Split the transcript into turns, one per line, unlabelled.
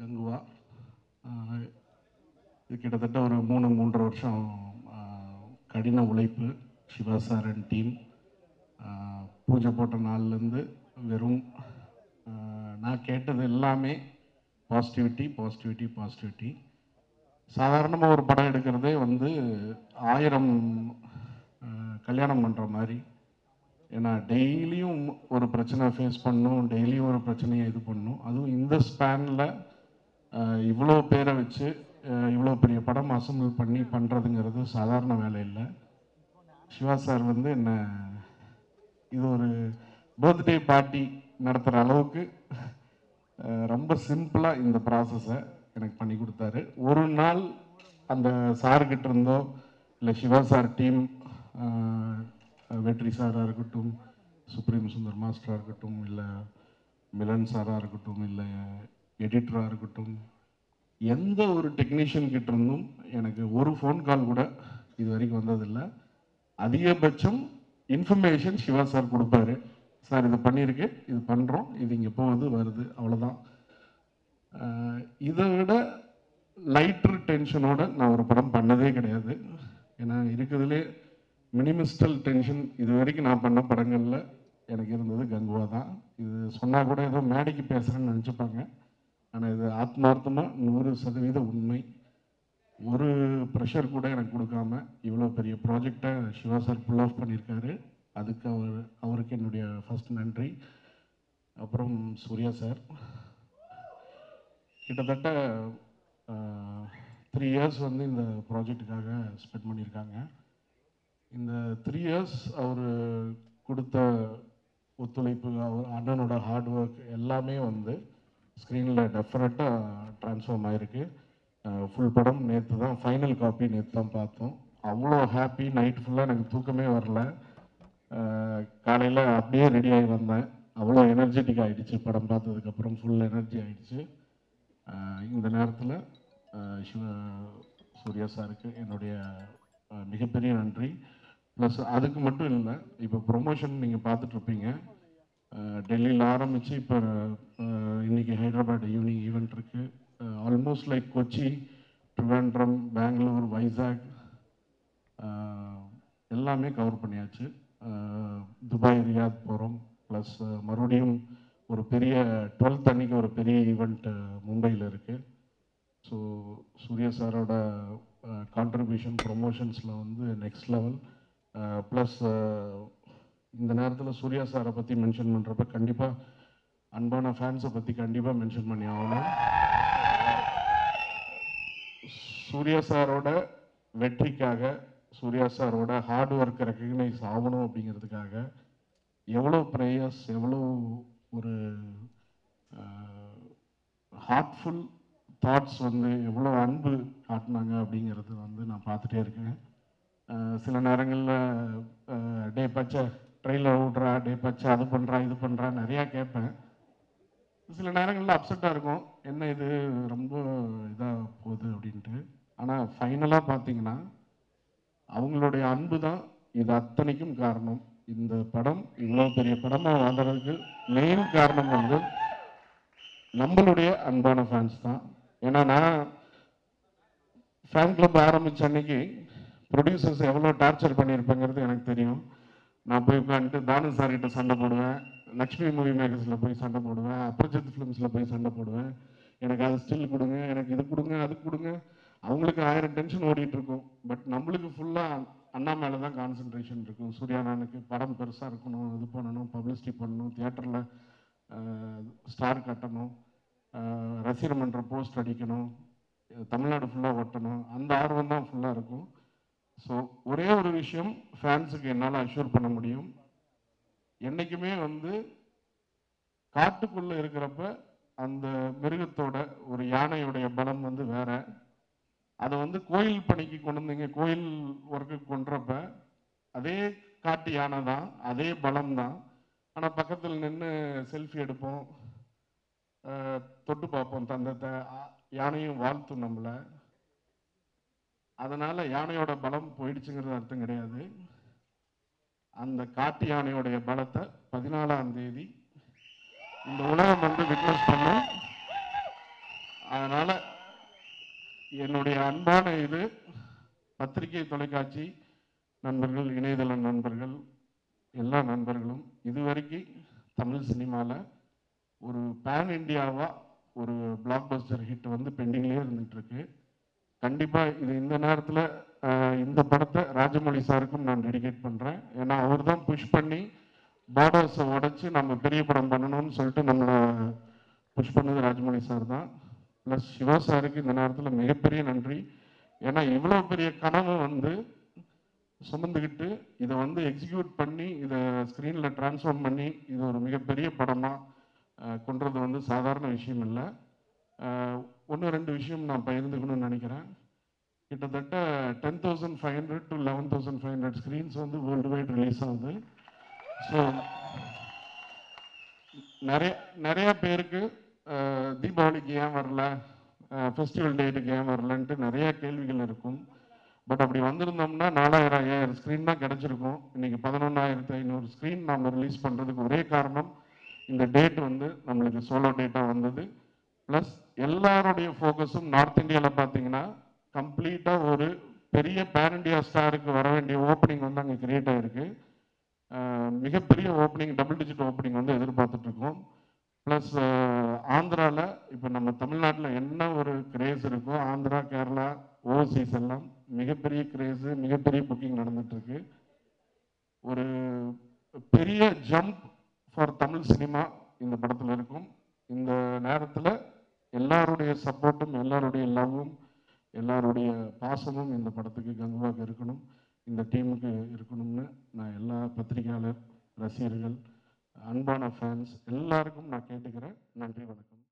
கங்குவா ஆஹ் இது கிட்டத்தட்ட ஒரு மூணு மூன்றரை வருஷம் ஆஹ் கடின உழைப்பு சிவா சார் அண்ட் டீம் பூஜை போட்ட நாள்லேருந்து வெறும் ஆஹ் நான் கேட்டது எல்லாமே பாசிட்டிவிட்டி பாசிட்டிவிட்டி பாசிட்டிவிட்டி சாதாரணமாக ஒரு படம் எடுக்கிறதே வந்து ஆயிரம் ஆஹ் கல்யாணம் பண்ணுற மாதிரி ஏன்னா டெய்லியும் ஒரு பிரச்சனை ஃபேஸ் பண்ணணும் டெய்லியும் ஒரு பிரச்சனையை இது பண்ணணும் அதுவும் இந்த ஸ்பேனில் இவ்வளோ பேரை வச்சு அஹ், இவ்வளோ பெரிய படம் அசம்பிள் பண்ணி பண்ணுறதுங்கிறது சாதாரண வேலை இல்லை சிவா சார் வந்து என்ன இது ஒரு பர்த்டே பார்ட்டி நடத்துகிற அளவுக்கு அஹ், ரொம்ப சிம்பிளாக இந்த ப்ராசஸை எனக்கு பண்ணி கொடுத்தாரு ஒரு நாள் அந்த சார்கிட்ட இருந்தோ இல்லை சிவா சார் டீம் வெற்றி சாராக இருக்கட்டும் சுப்ரீம் சுந்தர் மாஸ்டராக இருக்கட்டும் இல்லை மிலன் சாராக இருக்கட்டும் இல்லை எடிட்டராக இருக்கட்டும் எந்த ஒரு டெக்னீஷியன் கிட்ட இருந்தும் எனக்கு ஒரு ஃபோன் கால் கூட இது வரைக்கும் வந்ததில்லை அதிகபட்சம் இன்ஃபர்மேஷன் சிவா சார் கொடுப்பாரு சார் இது பண்ணியிருக்கு இது பண்ணுறோம் இது இங்கே போகுது வருது அவ்வளோதான் ஆஹ் இதை விட லைட்டர் டென்ஷனோட நான் ஒரு படம் பண்ணதே கிடையாது ஏன்னா இருக்கிறதுலே மினிமிஸ்டல் டென்ஷன் இது வரைக்கும் நான் பண்ண படங்களில் எனக்கு இருந்தது கங்குவா தான் இது சொன்னால் கூட ஏதோ மேடைக்கு பேசுகிறேன்னு நினச்சிப்பாங்க ஆனால் இது ஆத்மார்த்தமாக நூறு சதவீத உண்மை ஒரு ப்ரெஷர் கூட எனக்கு கொடுக்காம இவ்வளோ பெரிய ப்ராஜெக்டை சிவா சார் புல் ஆஃப் பண்ணியிருக்காரு அதுக்கு அவர் அவருக்கு என்னுடைய ஃபர்ஸ்ட் நன்றி அப்புறம் சூர்யா சார் கிட்டத்தட்ட த்ரீ இயர்ஸ் வந்து இந்த ப்ராஜெக்ட்டுக்காக ஸ்பெண்ட் பண்ணியிருக்காங்க இந்த த்ரீ இயர்ஸ் அவர் கொடுத்த ஒத்துழைப்பு அவர் அண்ணனோட ஹார்ட் ஒர்க் எல்லாமே வந்து ஸ்க்ரீனில் டெஃபினட்டாக ட்ரான்ஸ்ஃபார்ம் ஆகிருக்கு ஃபுல் படம் நேற்று தான் ஃபைனல் காப்பி நேற்று தான் பார்த்தோம் அவ்வளோ ஹாப்பி நைட் ஃபுல்லாக எனக்கு தூக்கமே வரல காலையில் அப்படியே ரெடி ஆகி வந்தேன் அவ்வளோ எனர்ஜெட்டிக் ஆகிடுச்சு படம் பார்த்ததுக்கப்புறம் ஃபுல் எனர்ஜி ஆகிடுச்சு இந்த நேரத்தில் சிவ சூர்யா சாருக்கு என்னுடைய அஹ், மிகப்பெரிய நன்றி ப்ளஸ் அதுக்கு மட்டும் இல்லை இப்போ ப்ரொமோஷன் நீங்கள் பார்த்துட்ருப்பீங்க டெல்லியில் ஆரம்பித்து இப்போ இன்னைக்கு ஹைதராபாத் ஈவினிங் ஈவெண்ட் இருக்குது almost like Kochi Trivandrum Bangalore Vizag ah எல்லாமே கவர் பண்ணியாச்சு ஆஹ் துபாய் ரியாத் போகிறோம் ப்ளஸ் மறுபடியும் ஒரு பெரிய டுவெல்த் அன்னைக்கு ஒரு பெரிய ஈவெண்ட் மும்பையில் இருக்குது ஸோ சூர்யா சாரோட கான்ட்ரிபியூஷன் ப்ரொமோஷன்ஸில் வந்து நெக்ஸ்ட் லெவல் ப்ளஸ் இந்த நேரத்தில் சூர்யா சாரை பற்றி மென்ஷன் பண்ணுறப்ப கண்டிப்பாக அன்பான ஃபேன்ஸை பற்றி கண்டிப்பாக மென்ஷன் பண்ணி ஆகணும் சூர்யா சாரோட வெற்றிக்காக சூர்யா சாரோட ஹார்ட் ஒர்க் ரெக்கக்னைஸ் ஆகணும் அப்படிங்கிறதுக்காக எவ்வளோ ப்ரேயர்ஸ் எவ்வளோ ஒரு ஹார்ட்ஃபுல் தாட்ஸ் வந்து எவ்வளோ அன்பு காட்டினாங்க அப்படிங்கிறது வந்து நான் பார்த்துட்டே இருக்கேன் அஹ் சில நேரங்களில் டே பச்சை ட்ரெயினில் விட்றா டே பச்சை அது பண்ணுறா இது பண்ணுறா நிறையா கேட்பேன் சில நேரங்களில் அப்செட்டாக இருக்கும் என்ன இது ரொம்ப இதாக போகுது அப்படின்ட்டு ஆனால் ஃபைனலாக பார்த்தீங்கன்னா அவங்களுடைய அன்பு தான் இது அத்தனைக்கும் காரணம் இந்த படம் இவ்வளோ பெரிய படமாக வளர்றதுக்கு மெயின் காரணம் வந்து நம்மளுடைய அன்பான ஃபேன்ஸ் தான் ஏன்னா நான் ஃபேன் கிளப் ஆரம்பிச்ச அன்னைக்கு ப்ரொடியூசர்ஸ் எவ்வளோ டார்ச்சர் பண்ணியிருப்பேங்கிறது எனக்கு தெரியும் நான் போய் உட்காந்துட்டு தானு சார் கிட்ட சண்டை போடுவேன் லக்ஷ்மி மூவி மேகர்ஸில் போய் சண்டை போடுவேன் அப்ரஜித் ஃபிலிம்ஸில் போய் சண்டை போடுவேன் எனக்கு அது ஸ்டில் கொடுங்க எனக்கு இது கொடுங்க அது கொடுங்க அவங்களுக்கு ஆயிரம் டென்ஷன் ஓடிட்டு இருக்கும் பட் நம்மளுக்கு ஃபுல்லாக அண்ணா மேலே தான் கான்சென்ட்ரேஷன் இருக்கும் சூர்யானனுக்கு படம் பெருசாக இருக்கணும் இது பண்ணணும் பப்ளிசிட்டி பண்ணணும் தியேட்டரில் ஸ்டார் கட்டணும் ஆஹ் ரசிகர் மன்ற போஸ்ட் அடிக்கணும் தமிழ்நாடு ஃபுல்லாக ஓட்டணும் அந்த ஆர்வம் தான் ஃபுல்லாக இருக்கும் ஸோ ஒரே ஒரு விஷயம் ஃபேன்ஸுக்கு என்னால் அஷ்யூர் பண்ண முடியும் என்றைக்குமே வந்து காட்டுக்குள்ளே இருக்கிறப்ப அந்த மிருகத்தோட ஒரு யானையுடைய பலம் வந்து வேற அதை வந்து கோயில் பணிக்கு கொண்டு வந்தீங்க கோயில் ஒர்க்குக்கு கொண்டுறப்ப அதே காட்டு யானை தான் அதே பலம் தான் ஆனால் பக்கத்தில் நின்று செல்ஃபி எடுப்போம் அஹ், தொட்டு பார்ப்போம் தந்தத்தை ஆ- யானையும் வாழ்த்தும் நம்மளை அதனால யானையோட பலம் போயிடுச்சுங்கிறது அர்த்தம் கிடையாது அந்த காட்டு யானையோடைய பலத்தை பதினாலாம் தேதி இந்த உலகம் வந்து விட்னஸ் பண்ணும் அதனால் என்னுடைய அன்பான இது பத்திரிகை தொலைக்காட்சி நண்பர்கள் இணையதள நண்பர்கள் எல்லா நண்பர்களும் இதுவரைக்கும் தமிழ் சினிமாவில் ஒரு பேன் இந்தியாவாக ஒரு பிளாக் பஸ்டர் ஹிட் வந்து பெண்டிங்லேயே இருந்துகிட்ருக்கு கண்டிப்பாக இது இந்த நேரத்தில் இந்த படத்தை ராஜமௌழி சாருக்கும் நான் டெடிகேட் பண்ணுறேன் ஏன்னா அவர் தான் புஷ் பண்ணி பார்டர்ஸை உடச்சி நம்ம பெரிய படம் பண்ணணும்னு சொல்லிட்டு நம்மளை புஷ் பண்ணது ராஜமௌழி சார் தான் ப்ளஸ் சிவா சாருக்கு இந்த நேரத்தில் மிகப்பெரிய நன்றி ஏன்னா இவ்வளோ பெரிய கனவை வந்து சுமந்துக்கிட்டு இதை வந்து எக்ஸிக்யூட் பண்ணி இதை ஸ்க்ரீனில் ட்ரான்ஸ்ஃபார்ம் பண்ணி இது ஒரு மிகப்பெரிய படமாக கொண்டுறது வந்து சாதாரண விஷயம் இல்லை ஒன்று ரெண்டு விஷயம் நான் பகிர்ந்துக்கணும்னு நினைக்கிறேன் கிட்டத்தட்ட ten thousand five hundred to eleven thousand five hundred screens வந்து வேர்ல்டு வைட் ரிலீஸ் ஆகுது ஸோ நிறைய நிறைய பேருக்கு அஹ், தீபாவளிக்கு ஏன் வரல ஃபெஸ்டிவல் டேட்டுக்கு ஏன் வரலன்ட்டு நிறைய கேள்விகள் இருக்கும் பட் அப்படி வந்திருந்தோம்னா நாலாயிரம் ஐயாயிரம் ஸ்க்ரீன் தான் கிடச்சிருக்கும் இன்னைக்கு பதினொன்றாயிரத்து ஐநூறு ஸ்க்ரீன் நம்ம ரிலீஸ் பண்ணுறதுக்கு ஒரே காரணம் இந்த டேட் வந்து நம்மளுக்கு சோலோ டேட்டாக வந்தது ப்ளஸ் எல்லாருடைய ஃபோக்கஸும் நார்த் இந்தியாவில் பார்த்தீங்கன்னா கம்ப்ளீட்டாக ஒரு பெரிய பேன் இண்டியா ஸ்டாருக்கு வர வேண்டிய ஓப்பனிங் வந்து அங்கே கிரியேட் ஆகிருக்கு மிகப்பெரிய ஓப்பனிங் டபுள் டிஜிட் ஓப்பனிங் வந்து எதிர்பார்த்துட்டு இருக்கோம் ப்ளஸ் ஆந்திராவில் இப்போ நம்ம தமிழ்நாட்டில் என்ன ஒரு கிரேஸ் இருக்கோ ஆந்திரா கேரளா ஓவர்சீஸ் எல்லாம் மிகப்பெரிய கிரேஸு மிகப்பெரிய புக்கிங் நடந்துட்டுருக்கு ஒரு பெரிய ஜம்ப் ஃபார் தமிழ் சினிமா இந்த படத்தில் இருக்கும் இந்த நேரத்தில் எல்லாருடைய சப்போர்ட்டும் எல்லாருடைய லவ்வும் எல்லாருடைய பாசமும் இந்த படத்துக்கு கங்குவாக்கு இருக்கணும் இந்த டீமுக்கு இருக்கணும்னு நான் எல்லா பத்திரிகையாளர் ரசிகர்கள் அன்பான ஃபேன்ஸ் எல்லாருக்கும் நான் கேட்டுக்கிறேன் நன்றி வணக்கம்